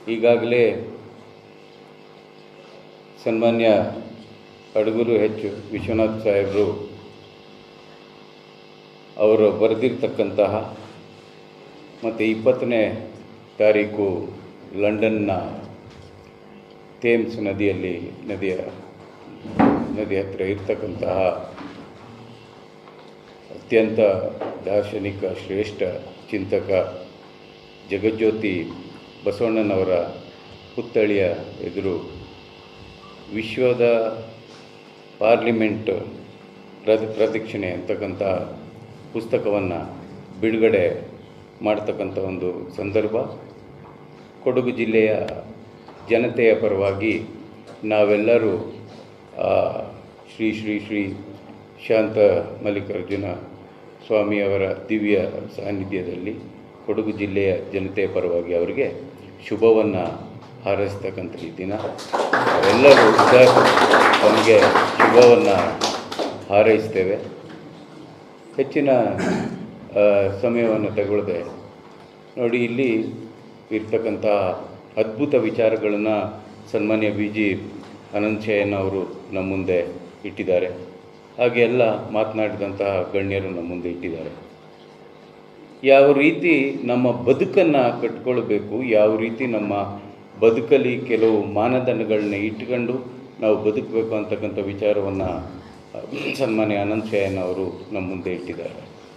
ಈಗಾಗಲೇ ಸನ್ಮಾನ್ಯ ಅಡಗೂರು ಹೆಚ್ಚು ವಿಶ್ವನಾಥ್ ಸಾಹೇಬರು ಅವರು ಬರೆದಿರ್ತಕ್ಕಂತಹ ಮತ್ತು ಇಪ್ಪತ್ತನೇ ತಾರೀಕು ಲಂಡನ್ನ ಥೇಮ್ಸ್ ನದಿಯಲ್ಲಿ ನದಿಯ ನದಿ ಹತ್ತಿರ ಇರ್ತಕ್ಕಂತಹ ಅತ್ಯಂತ ದಾರ್ಶನಿಕ ಶ್ರೇಷ್ಠ ಚಿಂತಕ ಜಗಜ್ಯೋತಿ ಬಸವಣ್ಣನವರ ಪುತ್ಥಳಿಯ ಎದುರು ವಿಶ್ವದ ಪಾರ್ಲಿಮೆಂಟ್ ಪ್ರದ ಪ್ರದಕ್ಷಿಣೆ ಅಂತಕ್ಕಂಥ ಪುಸ್ತಕವನ್ನು ಬಿಡುಗಡೆ ಮಾಡ್ತಕ್ಕಂಥ ಒಂದು ಸಂದರ್ಭ ಕೊಡಗು ಜಿಲ್ಲೆಯ ಜನತೆಯ ಪರವಾಗಿ ನಾವೆಲ್ಲರೂ ಆ, ಶ್ರೀ ಶ್ರೀ ಶ್ರೀ ಶಾಂತ ಮಲ್ಲಿಕಾರ್ಜುನ ಸ್ವಾಮಿಯವರ ದಿವ್ಯ ಸಾನ್ನಿಧ್ಯದಲ್ಲಿ ಕೊಡಗು ಜಿಲ್ಲೆಯ ಜನತೆಯ ಪರವಾಗಿ ಅವರಿಗೆ ಶುಭವನ್ನು ಹಾರೈಸ್ತಕ್ಕಂಥ ಈ ದಿನ ಎಲ್ಲರೂ ಸರ್ ಅವನಿಗೆ ಶುಭವನ್ನು ಹಾರೈಸ್ತೇವೆ ಹೆಚ್ಚಿನ ಆ, ಸಮಯವನ್ನು ತಗೊಳ್ಳದೆ ನೋಡಿ ಇಲ್ಲಿ ಇರ್ತಕ್ಕಂಥ ಅದ್ಭುತ ವಿಚಾರಗಳನ್ನು ಸನ್ಮಾನ್ಯ ಬಿ ಜಿ ಅನಂತಶಯನ್ ಅವರು ನಮ್ಮ ಮುಂದೆ ಇಟ್ಟಿದ್ದಾರೆ ಹಾಗೆ ಎಲ್ಲ ಮಾತನಾಡಿದಂತಹ ಗಣ್ಯರು ನಮ್ಮ ಮುಂದೆ ಇಟ್ಟಿದ್ದಾರೆ ಯಾವ ರೀತಿ ನಮ್ಮ ಬದುಕನ್ನು ಕಟ್ಕೊಳ್ಬೇಕು ಯಾವ ರೀತಿ ನಮ್ಮ ಬದುಕಲ್ಲಿ ಕೆಲವು ಮಾನದಂಡಗಳನ್ನ ಇಟ್ಕೊಂಡು ನಾವು ಬದುಕಬೇಕು ಅಂತಕ್ಕಂಥ ವಿಚಾರವನ್ನು ಸನ್ಮಾನ್ಯ ಅನಂತ್ ಶಯನ್ ಅವರು ನಮ್ಮ ಮುಂದೆ ಇಟ್ಟಿದ್ದಾರೆ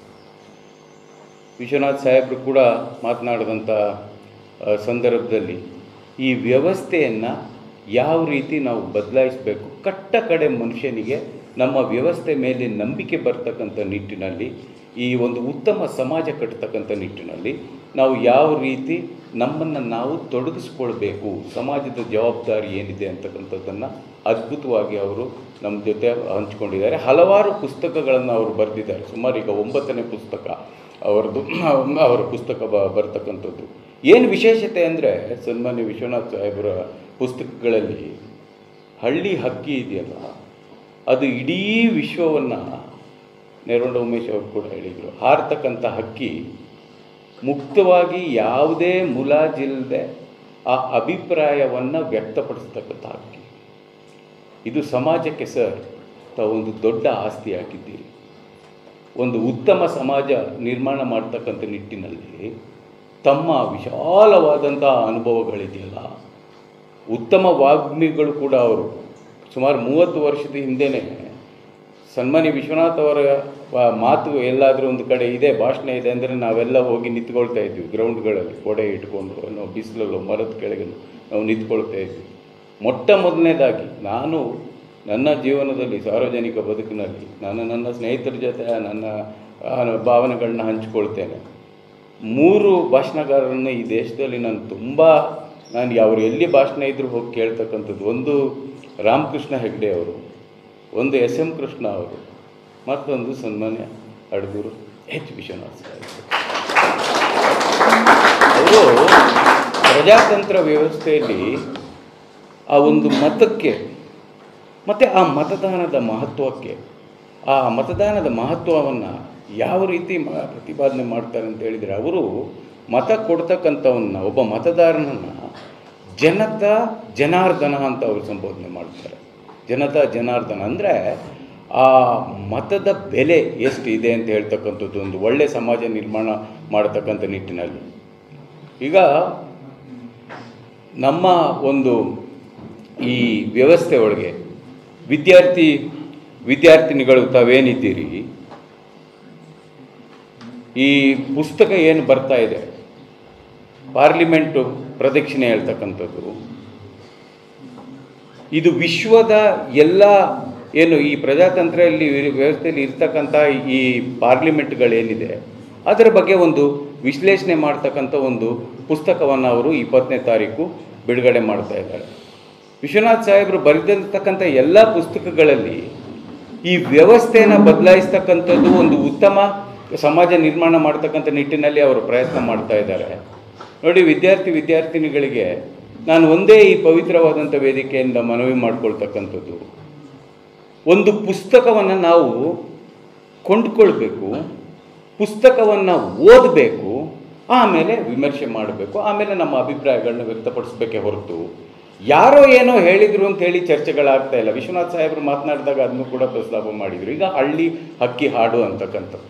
ವಿಶ್ವನಾಥ್ ಸಾಹೇಬರು ಕೂಡ ಮಾತನಾಡಿದಂಥ ಆ, ಸಂದರ್ಭದಲ್ಲಿ ಈ ವ್ಯವಸ್ಥೆಯನ್ನು ಯಾವ ರೀತಿ ನಾವು ಬದಲಾಯಿಸಬೇಕು ಕಟ್ಟ ಕಡೆ ಮನುಷ್ಯನಿಗೆ ನಮ್ಮ ವ್ಯವಸ್ಥೆ ಮೇಲೆ ನಂಬಿಕೆ ಬರ್ತಕ್ಕಂಥ ನಿಟ್ಟಿನಲ್ಲಿ ಈ ಒಂದು ಉತ್ತಮ ಸಮಾಜ ಕಟ್ಟತಕ್ಕಂಥ ನಿಟ್ಟಿನಲ್ಲಿ ನಾವು ಯಾವ ರೀತಿ ನಮ್ಮನ್ನು ನಾವು ತೊಡಗಿಸ್ಕೊಳ್ಬೇಕು ಸಮಾಜದ ಜವಾಬ್ದಾರಿ ಏನಿದೆ ಅಂತಕ್ಕಂಥದ್ದನ್ನು ಅದ್ಭುತವಾಗಿ ಅವರು ನಮ್ಮ ಜೊತೆ ಹಂಚ್ಕೊಂಡಿದ್ದಾರೆ ಹಲವಾರು ಪುಸ್ತಕಗಳನ್ನು ಅವರು ಬರೆದಿದ್ದಾರೆ ಸುಮಾರು ಈಗ ಒಂಬತ್ತನೇ ಪುಸ್ತಕ ಅವರದ್ದು ಅವರ ಪುಸ್ತಕ ಬ ಬರ್ತಕ್ಕಂಥದ್ದು ಏನು ವಿಶೇಷತೆ ಅಂದರೆ ಸನ್ಮಾನ್ಯ ವಿಶ್ವನಾಥ್ ಸಾಹೇಬರ ಪುಸ್ತಕಗಳಲ್ಲಿ ಹಳ್ಳಿ ಹಕ್ಕಿ ಇದೆಯಲ್ಲ ಅದು ಇಡೀ ವಿಶ್ವವನ್ನು ನೆರವಂಡ ಉಮೇಶ್ ಅವರು ಕೂಡ ಹೇಳಿದರು ಹಾರ್ತಕ್ಕಂಥ ಹಕ್ಕಿ ಮುಕ್ತವಾಗಿ ಯಾವುದೇ ಮುಲಾಜಿಲ್ಲದೆ ಆ ಅಭಿಪ್ರಾಯವನ್ನು ವ್ಯಕ್ತಪಡಿಸ್ತಕ್ಕಂಥ ಹಕ್ಕಿ ಇದು ಸಮಾಜಕ್ಕೆ ಸರ್ ತಾವೊಂದು ದೊಡ್ಡ ಆಸ್ತಿ ಹಾಕಿದ್ದೀರಿ ಒಂದು ಉತ್ತಮ ಸಮಾಜ ನಿರ್ಮಾಣ ಮಾಡ್ತಕ್ಕಂಥ ನಿಟ್ಟಿನಲ್ಲಿ ತಮ್ಮ ವಿಶಾಲವಾದಂಥ ಅನುಭವಗಳಿದೆಯಲ್ಲ ಉತ್ತಮ ವಾಗ್ಮಿಗಳು ಕೂಡ ಅವರು ಸುಮಾರು ಮೂವತ್ತು ವರ್ಷದ ಹಿಂದೆಯೇ ಸನ್ಮಾನ್ಯ ವಿಶ್ವನಾಥ್ ಅವರ ವ- ಮಾತು ಎಲ್ಲಾದರೂ ಒಂದು ಕಡೆ ಇದೆ ಭಾಷಣ ಇದೆ ಅಂದರೆ ನಾವೆಲ್ಲ ಹೋಗಿ ನಿಂತ್ಕೊಳ್ತಾ ಇದ್ವಿ ಗ್ರೌಂಡ್ಗಳಲ್ಲಿ ಕೊಡೆ ಇಟ್ಕೊಂಡು ನಾವು ಬಿಸಿಲಲ್ಲೋ ಮರದ ಕೆಳಗೆ ನಾವು ನಿಂತ್ಕೊಳ್ತಾ ಇದ್ವಿ ಮೊಟ್ಟ ಮೊದಲನೇದಾಗಿ ನಾನು ನನ್ನ ಜೀವನದಲ್ಲಿ ಸಾರ್ವಜನಿಕ ಬದುಕಿನಲ್ಲಿ ನಾನು ನನ್ನ ಸ್ನೇಹಿತರ ಜೊತೆ ನನ್ನ ಆ, ಭಾವನೆಗಳನ್ನ ಹಂಚ್ಕೊಳ್ತೇನೆ ಮೂರು ಭಾಷಣಗಾರರನ್ನು ಈ ದೇಶದಲ್ಲಿ ನಾನು ತುಂಬ ನಾನು ಅವರು ಎಲ್ಲಿ ಭಾಷಣ ಇದ್ರೂ ಹೋಗಿ ಕೇಳ್ತಕ್ಕಂಥದ್ದು ಒಂದು ರಾಮಕೃಷ್ಣ ಹೆಗ್ಡೆ ಅವರು ಒಂದು ಎಸ್ ಎಂ ಕೃಷ್ಣ ಅವರು ಮತ್ತೊಂದು ಸನ್ಮಾನ್ಯ ಅಡಗೂರು ಎಚ್ ವಿಶ್ವನಾಥ್ ಸಾಹೇಬರು ಅವರು ಪ್ರಜಾತಂತ್ರ ವ್ಯವಸ್ಥೆಯಲ್ಲಿ ಆ ಒಂದು ಮತಕ್ಕೆ ಮತ್ತು ಆ ಮತದಾನದ ಮಹತ್ವಕ್ಕೆ ಆ ಮತದಾನದ ಮಹತ್ವವನ್ನು ಯಾವ ರೀತಿ ಮ- ಪ್ರತಿಪಾದನೆ ಮಾಡ್ತಾರೆ ಅಂತ ಹೇಳಿದರೆ ಅವರು ಮತ ಕೊಡ್ತಕ್ಕಂಥವನ್ನ ಒಬ್ಬ ಮತದಾರನನ್ನು ಜನತಾ ಜನಾರ್ದನ ಅಂತ ಅವರು ಸಂಬೋಧನೆ ಮಾಡ್ತಾರೆ ಜನತಾ ಜನಾರ್ದನ ಅಂದರೆ ಆ ಮತದ ಬೆಲೆ ಎಷ್ಟು ಇದೆ ಅಂತ ಹೇಳ್ತಕ್ಕಂಥದ್ದು ಒಂದು ಒಳ್ಳೆಯ ಸಮಾಜ ನಿರ್ಮಾಣ ಮಾಡತಕ್ಕಂಥ ನಿಟ್ಟಿನಲ್ಲಿ ಈಗ ನಮ್ಮ ಒಂದು ಈ ವ್ಯವಸ್ಥೆ ಒಳಗೆ ವಿದ್ಯಾರ್ಥಿ ವಿದ್ಯಾರ್ಥಿನಿಗಳು ತಾವೇನಿದ್ದೀರಿ ಈ ಪುಸ್ತಕ ಏನು ಬರ್ತಾ ಇದೆ ಪಾರ್ಲಿಮೆಂಟು ಪ್ರದಕ್ಷಿಣೆ ಹೇಳ್ತಕ್ಕಂಥದ್ದು ಇದು ವಿಶ್ವದ ಎಲ್ಲ ಏನು ಈ ಪ್ರಜಾತಂತ್ರಲ್ಲಿ ವ್ಯವಸ್ಥೆಯಲ್ಲಿ ಇರ್ತಕ್ಕಂಥ ಈ ಪಾರ್ಲಿಮೆಂಟ್ಗಳೇನಿದೆ ಅದರ ಬಗ್ಗೆ ಒಂದು ವಿಶ್ಲೇಷಣೆ ಮಾಡ್ತಕ್ಕಂಥ ಒಂದು ಪುಸ್ತಕವನ್ನು ಅವರು ಇಪ್ಪತ್ತನೇ ತಾರೀಕು ಬಿಡುಗಡೆ ಮಾಡ್ತಾ ಇದ್ದಾರೆ ವಿಶ್ವನಾಥ್ ಸಾಹೇಬರು ಬರೆದಿರ್ತಕ್ಕಂಥ ಎಲ್ಲ ಪುಸ್ತಕಗಳಲ್ಲಿ ಈ ವ್ಯವಸ್ಥೆಯನ್ನು ಬದಲಾಯಿಸ್ತಕ್ಕಂಥದ್ದು ಒಂದು ಉತ್ತಮ ಸಮಾಜ ನಿರ್ಮಾಣ ಮಾಡ್ತಕ್ಕಂಥ ನಿಟ್ಟಿನಲ್ಲಿ ಅವರು ಪ್ರಯತ್ನ ಮಾಡ್ತಾ ಇದ್ದಾರೆ ನೋಡಿ ವಿದ್ಯಾರ್ಥಿ ವಿದ್ಯಾರ್ಥಿನಿಗಳಿಗೆ ನಾನು ಒಂದೇ ಈ ಪವಿತ್ರವಾದಂಥ ವೇದಿಕೆಯಿಂದ ಮನವಿ ಮಾಡ್ಕೊಳ್ತಕ್ಕಂಥದ್ದು ಒಂದು ಪುಸ್ತಕವನ್ನು ನಾವು ಕೊಂಡ್ಕೊಳ್ಬೇಕು ಪುಸ್ತಕವನ್ನು ಓದಬೇಕು ಆಮೇಲೆ ವಿಮರ್ಶೆ ಮಾಡಬೇಕು ಆಮೇಲೆ ನಮ್ಮ ಅಭಿಪ್ರಾಯಗಳನ್ನ ವ್ಯಕ್ತಪಡಿಸ್ಬೇಕೇ ಹೊರತು ಯಾರೋ ಏನೋ ಹೇಳಿದ್ರು ಅಂತ ಹೇಳಿ ಚರ್ಚೆಗಳಾಗ್ತಾ ಇಲ್ಲ ವಿಶ್ವನಾಥ್ ಸಾಹೇಬರು ಮಾತನಾಡಿದಾಗ ಅದನ್ನು ಕೂಡ ಪ್ರಸ್ತಾಪ ಮಾಡಿದರು ಈಗ ಹಳ್ಳಿ ಹಕ್ಕಿ ಹಾಡು ಅಂತಕ್ಕಂಥದ್ದು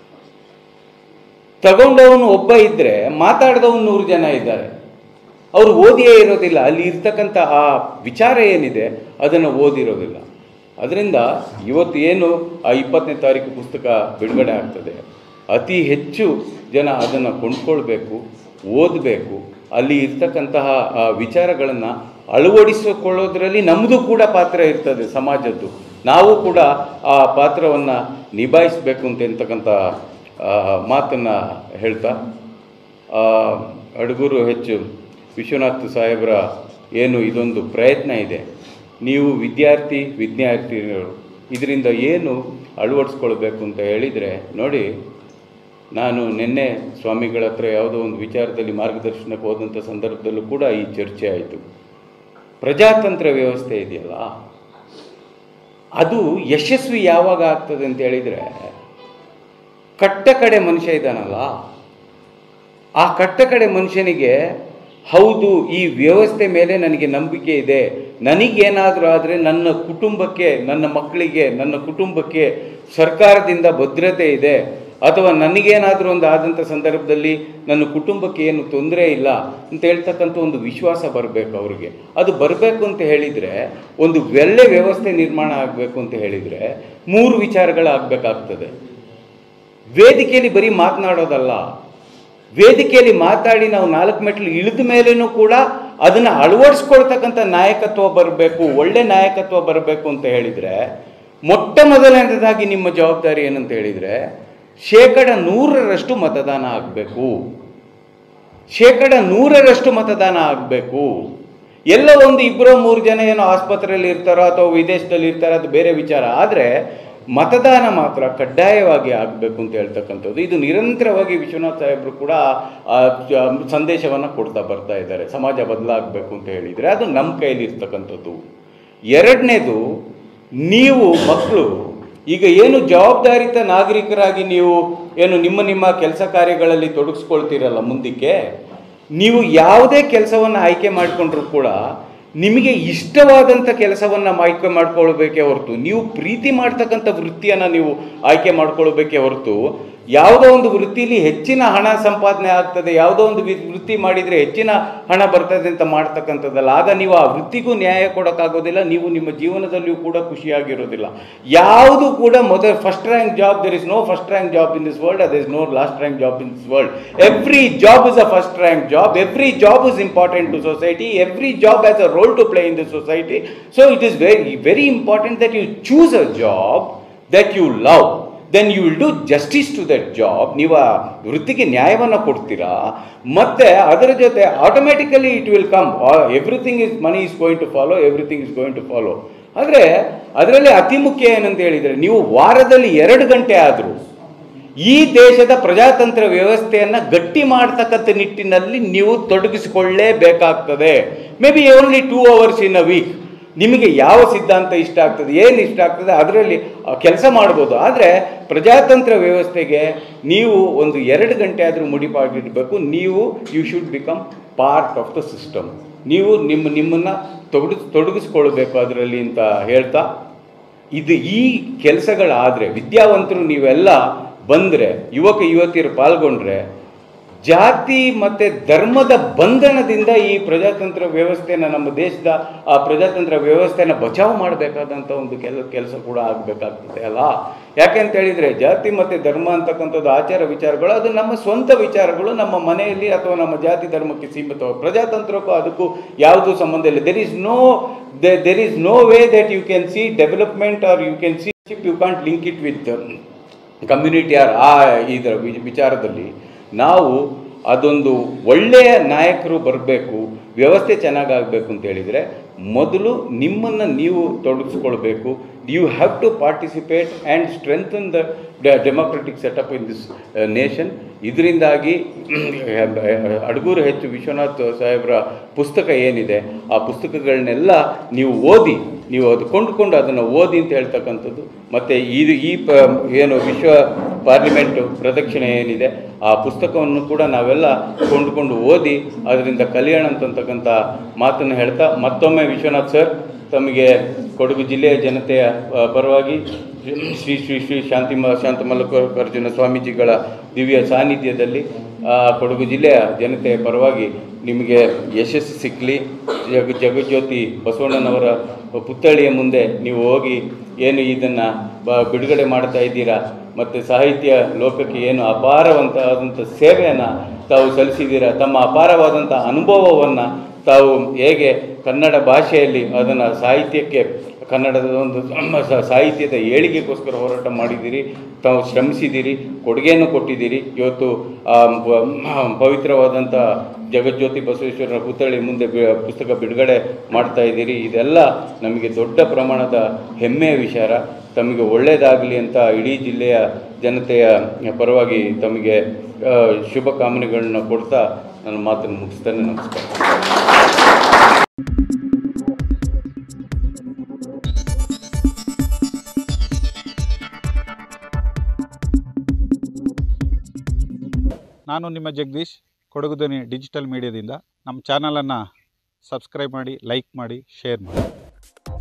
ತಗೊಂಡವನು ಒಬ್ಬ ಇದ್ದರೆ ಮಾತಾಡಿದವನು ನೂರು ಜನ ಇದ್ದಾರೆ ಅವರು ಓದಿಯೇ ಇರೋದಿಲ್ಲ ಅಲ್ಲಿ ಇರ್ತಕ್ಕಂಥ ಆ ವಿಚಾರ ಏನಿದೆ ಅದನ್ನು ಓದಿರೋದಿಲ್ಲ ಅದರಿಂದ ಇವತ್ತು ಏನು ಆ ಇಪ್ಪತ್ತನೇ ತಾರೀಕು ಪುಸ್ತಕ ಬಿಡುಗಡೆ ಆಗ್ತದೆ ಅತಿ ಹೆಚ್ಚು ಜನ ಅದನ್ನು ಕೊಂಡ್ಕೊಳ್ಬೇಕು ಓದಬೇಕು ಅಲ್ಲಿ ಇರ್ತಕ್ಕಂತಹ ಆ ವಿಚಾರಗಳನ್ನು ಅಳವಡಿಸಿಕೊಳ್ಳೋದ್ರಲ್ಲಿ ನಮ್ಮದು ಕೂಡ ಪಾತ್ರ ಇರ್ತದೆ ಸಮಾಜದ್ದು ನಾವು ಕೂಡ ಆ ಪಾತ್ರವನ್ನು ನಿಭಾಯಿಸಬೇಕು ಅಂತ ಅಂತಕ್ಕಂಥ ಮಾತನ್ನು ಹೇಳ್ತಾ ಆ, ಅಡಗೂರು ಹೆಚ್ಚು ವಿಶ್ವನಾಥ್ ಸಾಹೇಬರ ಏನು ಇದೊಂದು ಪ್ರಯತ್ನ ಇದೆ ನೀವು ವಿದ್ಯಾರ್ಥಿ ವಿದ್ಯಾರ್ಥಿಗಳು ಇದರಿಂದ ಏನು ಅಳವಡಿಸ್ಕೊಳ್ಬೇಕು ಅಂತ ಹೇಳಿದರೆ ನೋಡಿ ನಾನು ನಿನ್ನೆ ಸ್ವಾಮಿಗಳ ಹತ್ರ ಯಾವುದೋ ಒಂದು ವಿಚಾರದಲ್ಲಿ ಮಾರ್ಗದರ್ಶನಕ್ಕೆ ಹೋದಂಥ ಸಂದರ್ಭದಲ್ಲೂ ಕೂಡ ಈ ಚರ್ಚೆ ಆಯಿತು ಪ್ರಜಾತಂತ್ರ ವ್ಯವಸ್ಥೆ ಇದೆಯಲ್ಲ ಅದು ಯಶಸ್ವಿ ಯಾವಾಗ ಆಗ್ತದೆ ಅಂತ ಹೇಳಿದರೆ ಕಟ್ಟ ಕಡೆ ಮನುಷ್ಯ ಇದ್ದಾನಲ್ಲ ಆ ಕಟ್ಟ ಕಡೆ ಮನುಷ್ಯನಿಗೆ ಹೌದು ಈ ವ್ಯವಸ್ಥೆ ಮೇಲೆ ನನಗೆ ನಂಬಿಕೆ ಇದೆ ನನಗೇನಾದರೂ ಆದರೆ ನನ್ನ ಕುಟುಂಬಕ್ಕೆ ನನ್ನ ಮಕ್ಕಳಿಗೆ ನನ್ನ ಕುಟುಂಬಕ್ಕೆ ಸರ್ಕಾರದಿಂದ ಭದ್ರತೆ ಇದೆ ಅಥವಾ ನನಗೇನಾದರೂ ಒಂದು ಆದಂಥ ಸಂದರ್ಭದಲ್ಲಿ ನನ್ನ ಕುಟುಂಬಕ್ಕೆ ಏನು ತೊಂದರೆ ಇಲ್ಲ ಅಂತ ಹೇಳ್ತಕ್ಕಂಥ ಒಂದು ವಿಶ್ವಾಸ ಬರಬೇಕು ಅವ್ರಿಗೆ ಅದು ಬರಬೇಕು ಅಂತ ಹೇಳಿದರೆ ಒಂದು ಒಳ್ಳೆ ವ್ಯವಸ್ಥೆ ನಿರ್ಮಾಣ ಆಗಬೇಕು ಅಂತ ಹೇಳಿದರೆ ಮೂರು ವಿಚಾರಗಳಾಗಬೇಕಾಗ್ತದೆ ವೇದಿಕೆಯಲ್ಲಿ ಬರೀ ಮಾತನಾಡೋದಲ್ಲ ವೇದಿಕೆಯಲ್ಲಿ ಮಾತಾಡಿ ನಾವು ನಾಲ್ಕು ಮೆಟ್ಲು ಇಳಿದ ಮೇಲೇನೂ ಕೂಡ ಅದನ್ನು ಅಳವಡಿಸ್ಕೊಳ್ತಕ್ಕಂಥ ನಾಯಕತ್ವ ಬರಬೇಕು ಒಳ್ಳೆ ನಾಯಕತ್ವ ಬರಬೇಕು ಅಂತ ಹೇಳಿದರೆ ಮೊಟ್ಟ ಮೊದಲನೇದಾಗಿ ನಿಮ್ಮ ಜವಾಬ್ದಾರಿ ಏನಂತ ಹೇಳಿದರೆ ಶೇಕಡ ನೂರರಷ್ಟು ಮತದಾನ ಆಗಬೇಕು ಶೇಕಡ ನೂರರಷ್ಟು ಮತದಾನ ಆಗಬೇಕು ಎಲ್ಲ ಒಂದು ಇಬ್ಬರೋ ಮೂರು ಜನ ಏನೋ ಆಸ್ಪತ್ರೆಯಲ್ಲಿ ಇರ್ತಾರೋ ಅಥವಾ ವಿದೇಶದಲ್ಲಿ ಇರ್ತಾರೋ ಅದು ಬೇರೆ ವಿಚಾರ ಆದರೆ ಮತದಾನ ಮಾತ್ರ ಕಡ್ಡಾಯವಾಗಿ ಆಗಬೇಕು ಅಂತ ಹೇಳ್ತಕ್ಕಂಥದ್ದು ಇದು ನಿರಂತರವಾಗಿ ವಿಶ್ವನಾಥ್ ಸಾಹೇಬರು ಕೂಡ ಆ ಚ- ಸಂದೇಶವನ್ನು ಕೊಡ್ತಾ ಬರ್ತಾ ಇದ್ದಾರೆ ಸಮಾಜ ಬದಲಾಗಬೇಕು ಅಂತ ಹೇಳಿದರೆ ಅದು ನಮ್ಮ ಕೈಯಲ್ಲಿ ಇರ್ತಕ್ಕಂಥದ್ದು ಎರಡನೇದು ನೀವು ಮಕ್ಕಳು ಈಗ ಏನು ಜವಾಬ್ದಾರಿತ ನಾಗರಿಕರಾಗಿ ನೀವು ಏನು ನಿಮ್ಮ ನಿಮ್ಮ ಕೆಲಸ ಕಾರ್ಯಗಳಲ್ಲಿ ತೊಡಗಿಸ್ಕೊಳ್ತೀರಲ್ಲ ಮುಂದಕ್ಕೆ ನೀವು ಯಾವುದೇ ಕೆಲಸವನ್ನು ಆಯ್ಕೆ ಮಾಡಿಕೊಂಡ್ರೂ ಕೂಡ ನಿಮಗೆ ಇಷ್ಟವಾದಂಥ ಕೆಲಸವನ್ನು ಆಯ್ಕೆ ಮಾಡ್ಕೊಳ್ಬೇಕೇ ಹೊರತು ನೀವು ಪ್ರೀತಿ ಮಾಡ್ತಕ್ಕಂಥ ವೃತ್ತಿಯನ್ನು ನೀವು ಆಯ್ಕೆ ಮಾಡ್ಕೊಳ್ಬೇಕೇ ಹೊರತು ಯಾವುದೋ ಒಂದು ವೃತ್ತಿಲಿ ಹೆಚ್ಚಿನ ಹಣ ಸಂಪಾದನೆ ಆಗ್ತದೆ ಯಾವುದೋ ಒಂದು ವಿ- ವೃತ್ತಿ ಮಾಡಿದರೆ ಹೆಚ್ಚಿನ ಹಣ ಬರ್ತದೆ ಅಂತ ಮಾಡ್ತಕ್ಕಂಥದ್ದಲ್ಲ ಆಗ ನೀವು ಆ ವೃತ್ತಿಗೂ ನ್ಯಾಯ ಕೊಡೋಕ್ಕಾಗೋದಿಲ್ಲ ನೀವು ನಿಮ್ಮ ಜೀವನದಲ್ಲಿಯೂ ಕೂಡ ಖುಷಿಯಾಗಿರೋದಿಲ್ಲ ಯಾವುದು ಕೂಡ ಮೊದಲ first rank job there is no first rank job in this world there is no last rank job in this world every job is a first rank job every job is important to society every job has a role to play in the society so it is very very important that you choose a job that you love then you will do justice to that job ನೀವು ಆ ವೃತ್ತಿಗೆ ನ್ಯಾಯವನ್ನು ಕೊಡ್ತೀರಾ ಮತ್ತು ಅದರ ಜೊತೆ automatically it will come everything is money is going to follow everything is going to follow ಆದರೆ ಅದರಲ್ಲಿ ಅತಿ ಮುಖ್ಯ ಏನಂತ ಹೇಳಿದರೆ ನೀವು ವಾರದಲ್ಲಿ ಎರಡು ಗಂಟೆ ಆದರೂ ಈ ದೇಶದ ಪ್ರಜಾತಂತ್ರ ವ್ಯವಸ್ಥೆಯನ್ನು ಗಟ್ಟಿ ಮಾಡ್ತಕ್ಕಂಥ ನಿಟ್ಟಿನಲ್ಲಿ ನೀವು ತೊಡಗಿಸಿಕೊಳ್ಳೇಬೇಕಾಗ್ತದೆ maybe only two hours in a week ನಿಮಗೆ ಯಾವ ಸಿದ್ಧಾಂತ ಇಷ್ಟ ಆಗ್ತದೆ ಏನು ಇಷ್ಟ ಆಗ್ತದೆ ಅದರಲ್ಲಿ ಕೆಲಸ ಮಾಡ್ಬೋದು ಆದರೆ ಪ್ರಜಾತಂತ್ರ ವ್ಯವಸ್ಥೆಗೆ ನೀವು ಒಂದು ಎರಡು ಗಂಟೆ ಆದರೂ ಮುಡಿಪಾಗಿಡಬೇಕು ನೀವು you should become part of the system ನೀವು ನಿಮ್ಮ ನಿಮ್ಮನ್ನು ತೊಡಗಿಸ್ ತೊಡಗಿಸ್ಕೊಳ್ಬೇಕು ಅದರಲ್ಲಿ ಅಂತ ಹೇಳ್ತಾ ಇದು ಈ ಕೆಲಸಗಳಾದರೆ ವಿದ್ಯಾವಂತರು ನೀವೆಲ್ಲ ಬಂದರೆ ಯುವಕ ಯುವತಿಯರು ಪಾಲ್ಗೊಂಡ್ರೆ ಜಾತಿ ಮತ್ತು ಧರ್ಮದ ಬಂಧನದಿಂದ ಈ ಪ್ರಜಾತಂತ್ರ ವ್ಯವಸ್ಥೆನ ನಮ್ಮ ದೇಶದ ಆ ಪ್ರಜಾತಂತ್ರ ವ್ಯವಸ್ಥೆನ ಬಚಾವ್ ಮಾಡಬೇಕಾದಂಥ ಒಂದು ಕೆಲ ಕೆಲಸ ಕೂಡ ಆಗಬೇಕಾಗ್ತದೆ ಅಲ್ಲ ಯಾಕೆ ಅಂತ ಹೇಳಿದರೆ ಜಾತಿ ಮತ್ತು ಧರ್ಮ ಅಂತಕ್ಕಂಥದ್ದು ಆಚಾರ ವಿಚಾರಗಳು ಅದು ನಮ್ಮ ಸ್ವಂತ ವಿಚಾರಗಳು ನಮ್ಮ ಮನೆಯಲ್ಲಿ ಅಥವಾ ನಮ್ಮ ಜಾತಿ ಧರ್ಮಕ್ಕೆ ಸೀಮಿತ ಪ್ರಜಾತಂತ್ರಕ್ಕೂ ಅದಕ್ಕೂ ಯಾವುದೂ ಸಂಬಂಧ ಇಲ್ಲ there is no there is no way that you can see development or you can see you can't link it with community or ಆ ಇದರ ವಿ- ವಿಚಾರದಲ್ಲಿ ನಾವು ಅದೊಂದು ಒಳ್ಳೆಯ ನಾಯಕರು ಬರಬೇಕು ವ್ಯವಸ್ಥೆ ಚೆನ್ನಾಗಾಗಬೇಕು ಅಂತ ಹೇಳಿದರೆ ಮೊದಲು ನಿಮ್ಮನ್ನು ನೀವು ತೊಡಗಿಸ್ಕೊಳ್ಬೇಕು you have to participate and strengthen the democratic setup in this nation ಇದರಿಂದಾಗಿ ಅಡಗೂರು ಹೆಚ್ಚು ವಿಶ್ವನಾಥ್ ಸಾಹೇಬ್ರ ಪುಸ್ತಕ ಏನಿದೆ ಆ ಪುಸ್ತಕಗಳನ್ನೆಲ್ಲ ನೀವು ಓದಿ ನೀವು ಅದು ಕೊಂಡುಕೊಂಡು ಅದನ್ನು ಓದಿ ಅಂತ ಹೇಳ್ತಕ್ಕಂಥದ್ದು ಮತ್ತು ಇದು ಈ ಪ ಏನು ವಿಶ್ವ ಪಾರ್ಲಿಮೆಂಟು ಪ್ರದಕ್ಷಿಣೆ ಏನಿದೆ ಆ ಪುಸ್ತಕವನ್ನು ಕೂಡ ನಾವೆಲ್ಲ ಕೊಂಡುಕೊಂಡು ಓದಿ ಅದರಿಂದ ಕಲಿಯೋಣ ಅಂತಕ್ಕಂಥ ಮಾತನ್ನು ಹೇಳ್ತಾ ಮತ್ತೊಮ್ಮೆ ವಿಶ್ವನಾಥ್ ಸರ್ ತಮಗೆ ಕೊಡಗು ಜಿಲ್ಲೆಯ ಜನತೆಯ ಆ, ಪರವಾಗಿ ಶ್ರೀ ಶ್ರೀ ಶ್ರೀ ಶಾಂತಿಮ ಶಾಂತಮಲ್ಲಿಕಾರ್ಜುನ ಸ್ವಾಮೀಜಿಗಳ ದಿವ್ಯ ಸಾನ್ನಿಧ್ಯದಲ್ಲಿ ಆ, ಕೊಡಗು ಜಿಲ್ಲೆಯ ಜನತೆಯ ಪರವಾಗಿ ನಿಮಗೆ ಯಶಸ್ಸು ಸಿಕ್ಕಲಿ ಜಗ ಜಗಜ್ಯೋತಿ ಬಸವಣ್ಣನವರ ಪುತ್ಥಳಿಯ ಮುಂದೆ ನೀವು ಹೋಗಿ ಏನು ಇದನ್ನು ಬ ಬಿಡುಗಡೆ ಮಾಡ್ತಾ ಇದ್ದೀರಾ ಮತ್ತು ಸಾಹಿತ್ಯ ಲೋಕಕ್ಕೆ ಏನು ಅಪಾರವಂತಾದಂಥ ಸೇವೆಯನ್ನು ತಾವು ಸಲ್ಲಿಸಿದ್ದೀರಾ ತಮ್ಮ ಅಪಾರವಾದಂಥ ಅನುಭವವನ್ನು ತಾವು ಹೇಗೆ ಕನ್ನಡ ಭಾಷೆಯಲ್ಲಿ ಅದನ್ನು ಸಾಹಿತ್ಯಕ್ಕೆ ಕನ್ನಡದ ಒಂದು ನಮ್ಮ ಸ- ಸಾಹಿತ್ಯದ ಏಳಿಗೆಗೋಸ್ಕರ ಹೋರಾಟ ಮಾಡಿದ್ದೀರಿ ತಾವು ಶ್ರಮಿಸಿದ್ದೀರಿ ಕೊಡುಗೆಯನ್ನು ಕೊಟ್ಟಿದ್ದೀರಿ ಇವತ್ತು ಆ ಪ- ಪವಿತ್ರವಾದಂಥ ಜಗಜ್ಯೋತಿ ಬಸವೇಶ್ವರರ ಪುತ್ಥಳಿ ಮುಂದೆ ಬಿ- ಪುಸ್ತಕ ಬಿಡುಗಡೆ ಮಾಡ್ತಾ ಇದ್ದೀರಿ ಇದೆಲ್ಲ ನಮಗೆ ದೊಡ್ಡ ಪ್ರಮಾಣದ ಹೆಮ್ಮೆಯ ವಿಚಾರ ತಮಗೆ ಒಳ್ಳೆಯದಾಗಲಿ ಅಂತ ಇಡೀ ಜಿಲ್ಲೆಯ ಜನತೆಯ ಪರವಾಗಿ ತಮಗೆ ಆ, ಶುಭ ಕಾಮನೆಗಳನ್ನ ಕೊಡ್ತಾ ನನ್ನ ಮಾತನ್ನು ಮುಗಿಸ್ತೇನೆ ನಮಸ್ಕಾರ ನಾನು ನಿಮ್ಮ ಜಗದೀಶ್ ಕೊಡಗು ಧ್ವನಿ ಡಿಜಿಟಲ್ ಮೀಡಿಯಾದಿಂದ ನಮ್ಮ ಚಾನಲನ್ನು ಸಬ್ಸ್ಕ್ರೈಬ್ ಮಾಡಿ ಲೈಕ್ ಮಾಡಿ ಶೇರ್ ಮಾಡಿ